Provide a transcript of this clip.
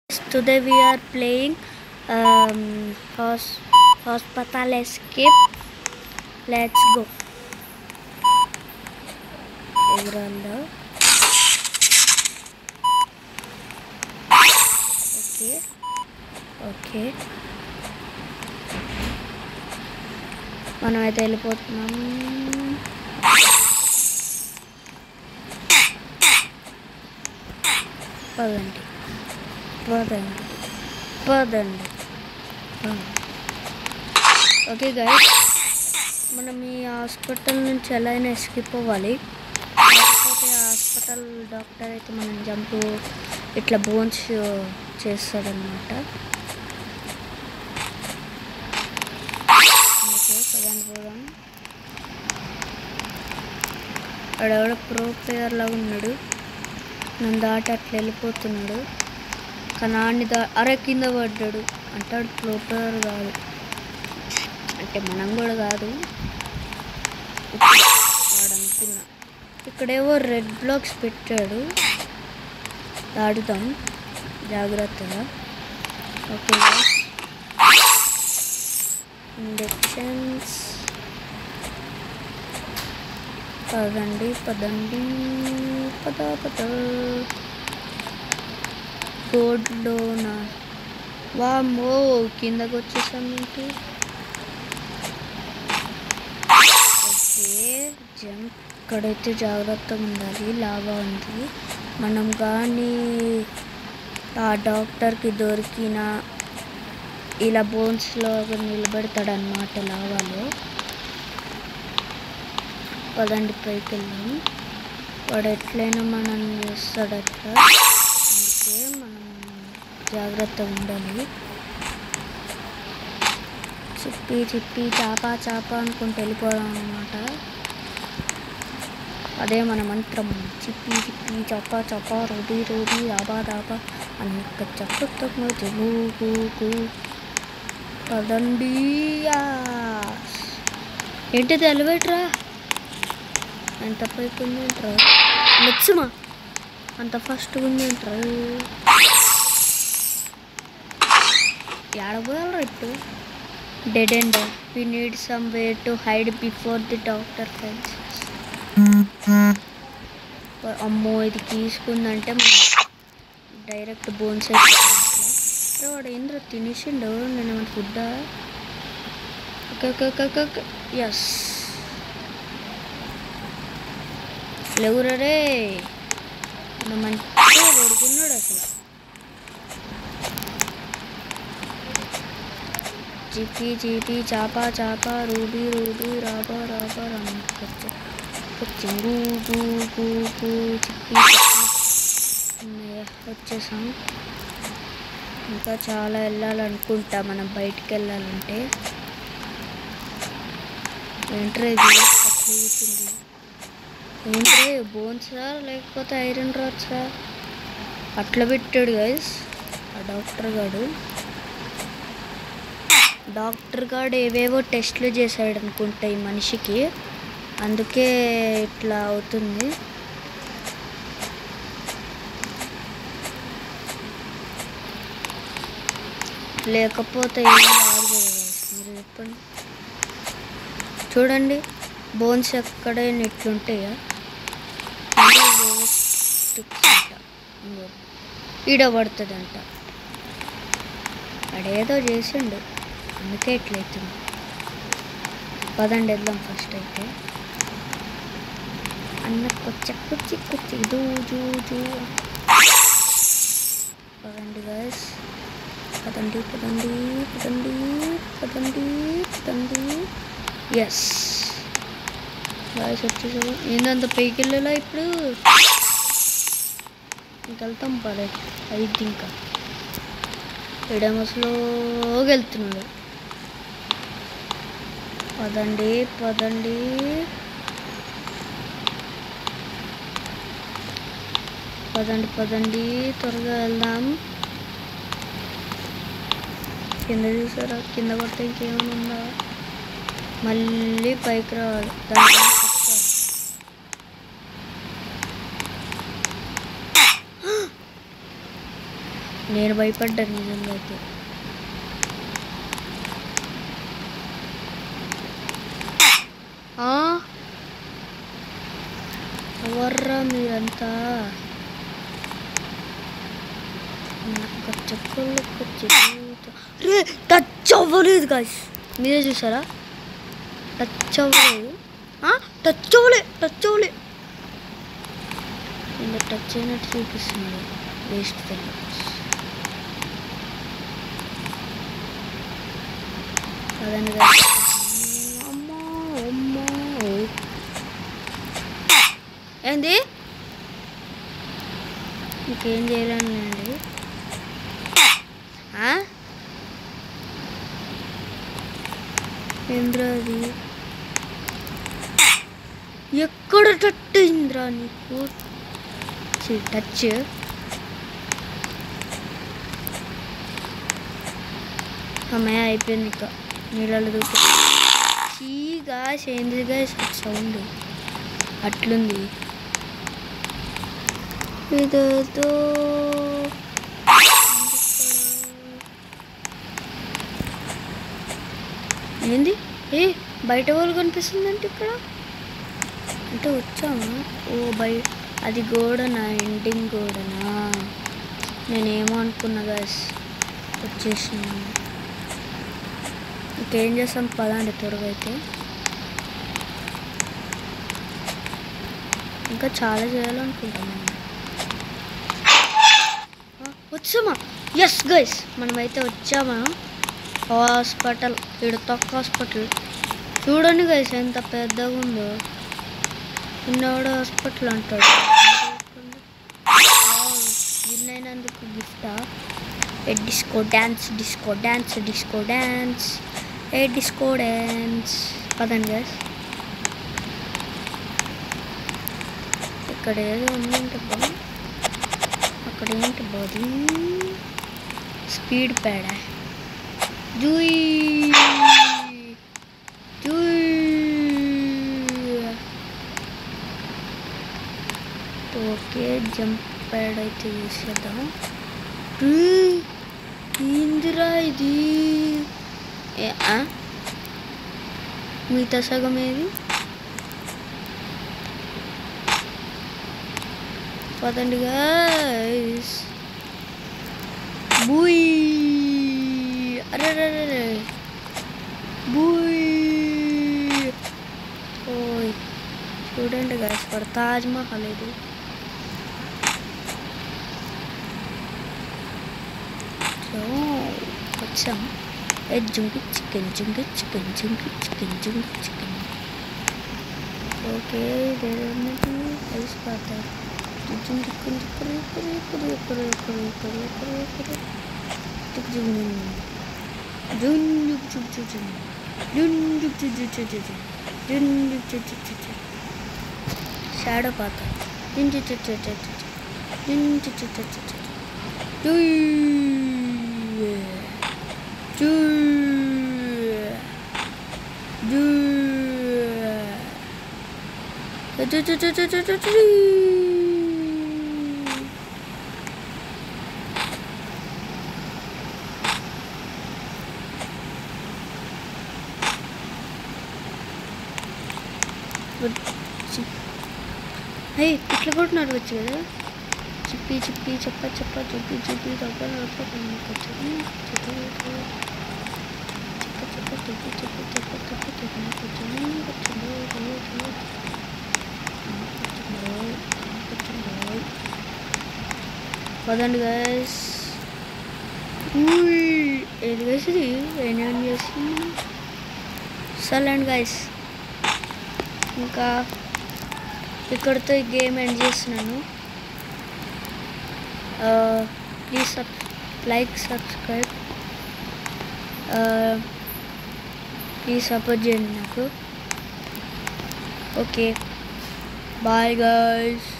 Today we are playing um, hos- Hospital Escape. Let's go. ఎవరన్నా okay okay మనం అయితే వెళ్ళిపోతున్నాం పదండి పదండి పదండి ఓకే గైస్ మనం ఈ హాస్పిటల్ నుంచి ఎలా అయినా ఎస్కేప్ అవ్వాలి కాకపోతే హాస్పిటల్ డాక్టర్ అయితే మనం జంపు ఇట్లా బోన్స్ చేస్తాడనమాట ఓకే పదండి పోదాం ఆడెవడో ప్రో ప్లేయర్ లాగా ఉన్నాడు నన్ను దాటి అట్లా వెళ్ళిపోతున్నాడు కానీ ఆడిని దా అరే కింద పడ్డాడు అంటాడు ప్రో ప్లేయర్ కాదు అంటే మనం కూడా కాదు వాడు అనుకున్నా ఇక్కడేవో రెడ్ బ్లాక్స్ పెట్టాడు ఆడుదాం జాగ్రత్తగా ఓకే ఇంజెక్షన్స్ పదండి పదండి పద పద రోడ్లోనా వామ్మో కిందకు వచ్చేసాం ఏంటి ఓకే జంప్ ఇక్కడైతే జాగ్రత్తగా ఉండాలి లావా ఉంది మనం కానీ ఆ డాక్టర్కి దొరికిన ఇలా బోన్స్లో నిలబెడతాడు అనమాట లావాలో పదండి పైకి వెళ్దాం వాడు ఎట్లయినా మనం చేస్తాడు అట్లా అందుకే మనం జాగ్రత్తగా ఉండాలి చిప్పి చిప్పి చాప చాప అనుకుంటూ వెళ్ళిపోదాం అనమాట అదే మన మంత్రం చిప్పి చిప్పి చప్ప చప్ప రోడి రోడి రాబా దాబా అన్న చప్ప తెలుగు పదండి యాస్. ఏంటిది ఎలివేటరా ఎంత పైకి ఉంది ఏంట్రా లెక్స్మా అంత ఫాస్ట్గా ఉంది ఏంట్రా ఏడబోయాలరా ఇప్పుడు dead and we need some way to hide before the doctor friends అమ్మో ఇది తీసుకుందంటే మనం డైరెక్ట్ బోన్స్ అయితే వాడు ఏంద్ర తినేసిండు నేను ఏమైనా ఫుడ్డా okay okay okay okay okay yes లేవురే మంచిగా కొడుకున్నాడు అసలు చిపి చిపి చాప చాప రూబీ రూబీ రాబా రాబా రమ్మ చింగు గు గు గు చిప్పి చిప్పి వచ్చేసాం ఇంకా చాలా వెళ్ళాలనుకుంటా మనం బయటికి వెళ్ళాలంటే ఏంట్రా ఇది అట్లా అవుతుంది ఏంట్రే బోన్సా లేకపోతే ఐరన్ రాడ్సా అట్లా పెట్టాడు గైస్ ఆ డాక్టర్ గాడు డాక్టర్ గాడు ఏవేవో టెస్ట్లు చేశాడు అనుకుంటా ఈ మనిషికి అందుకే ఇట్లా అవుతుంది లేకపోతే ఏం రాదు కదా guys. మీరు చెప్పండి చూడండి బోన్స్ ఎక్కడైనా ఇట్లుంటాయా ఇది ఏవో sticks అంట. ఇంగో. ఈడ పడుతుందంట అడేదో చేసిండు అందుకే ఇట్లయితుంది పదండి వెళ్దాం ఫస్ట్ అయితే అన్న కొచ్చ కుచ్చి కుచ్చి దూ జూ జూ పదండి గాయస్ పదండి పదండి పదండి పదండి పదండి ఎస్ గాయస్ వచ్చేసాము ఏందంత పైకి వెళ్ళాలా ఇప్పుడు ఇంకెళ్తాం పడే అయిద్ది ఇంకా ఇడేమో స్లోగా వెళ్తున్నాడు పదండి పదండి పదండి పదండి త్వరగా వెళ్దాం కింద చూసారా కింద పడితే ఇంకేమైనా ఉందా మళ్ళీ పైకి రావాలి దాని గురించి చెప్తాను. నేను భయపడ్డాను నిజంగా అయితే ఆ? ఎవర్రా మీరంతా నాకు చెప్పులకు చెబుతా రే టచ్ అవ్వలేదు గాయస్ మీరే చూసారా టచ్ అవ్వలేదు ఆ? టచ్ అవ్వలే టచ్ అవ్వలే ఇంకా టచ్ అయినట్టు చూపిస్తుంది వేస్ట్ ఫెలోస్ అదండి guys. అమ్మా అమ్మా ఏంది ఇంకేం చేయలేనులేండి ఆ? ఏంద్రా అది ఎక్కడ టచ్ అయిందిరా నీకు ఛీ, టచ్ అమ్మాయి అయిపోయింది ఇక నీళ్ళలో దూకు చీగా సేంద్రిగా సౌండ్ అట్లుంది ఇదేదో ఏంది ఏ బయట వాళ్ళు కనిపిస్తుందంటే ఇక్కడ అంటే వచ్చామా ఓ బయ అది గోడనా ఎండింగ్ గోడనా నేనేమో అనుకున్నా గాస్ వచ్చేసినాను ఇంకేం చేస్తాం పదండి త్వరగా అయితే ఇంకా చాలా చేయాలనుకుంటున్నాను ఆ, వచ్చామా ఎస్ గైస్ మనమైతే వచ్చామా హాస్పిటల్ ఇక్కడ తొక్క హాస్పిటల్ చూడండి గైస్ ఎంత పెద్దగా ఉందో చిన్నవాడు హాస్పిటల్ అంటాడు విన్ అయినందుకు గిఫ్టా a disco dance disco dance disco dance a disco dance పదండి గైస్ ఇక్కడ ఏదో ఉందంటే బా అక్కడ ఏంటి బాది స్పీడ్ ప్యాడా జూయి జూయి ఓకే జంప్ ప్యాడ్ అయితే యూస్ చేద్దాం ఉయ్, ఏందిరా ఇది ఏ, ఆ? మిగతా సగం ఏది పదండి గైస్ బూయ్ అరే బూయ్ ఓయ్ చూడండి గైస్ వాడు తాజ్ మహల్ ఇది సో వచ్చాం ఏ జుంగి చికెన్ జుంగి చికెన్ జుంగి చికెన్ జుంగి చికెన్ ఓకే ఇదేంటి కలిసిపోతారు జుంగి కుంది కుర్రి కుర్రి కుర్రి కుర్రి కుర్రి కుర్రి కుర్రి కుర్రి టిక్ జుంగి జుంగి జుంగి జుంగి జుంగి జుంగి జుంగి జుంగి జుంగి జుంగి షాడో పాత జుంగి జుంగి జుంగి జుంగి జుంగి జుంగి Juice. హే ఇట్లా కూడా నడవచ్చు కదా చిప్పి చిప్పి చెప్ప చెప్ప చుప్పి చుప్పి దొబ్బ దొబ్బ చెప్ప చెప్ప చెప్ప చుప్పి చుప్పి చెప్ప చెప్ప పదండి గైస్ ఏది గైస్ ఇది ఏం చేస్తుంది సర్లేండి గైస్ ఇంకా ఇక్కడితో ఈ గేమ్ ఎండ్ చేస్తున్నాను please sub like subscribe please support చేయండి నాకు ఓకే బాయ్ గైస్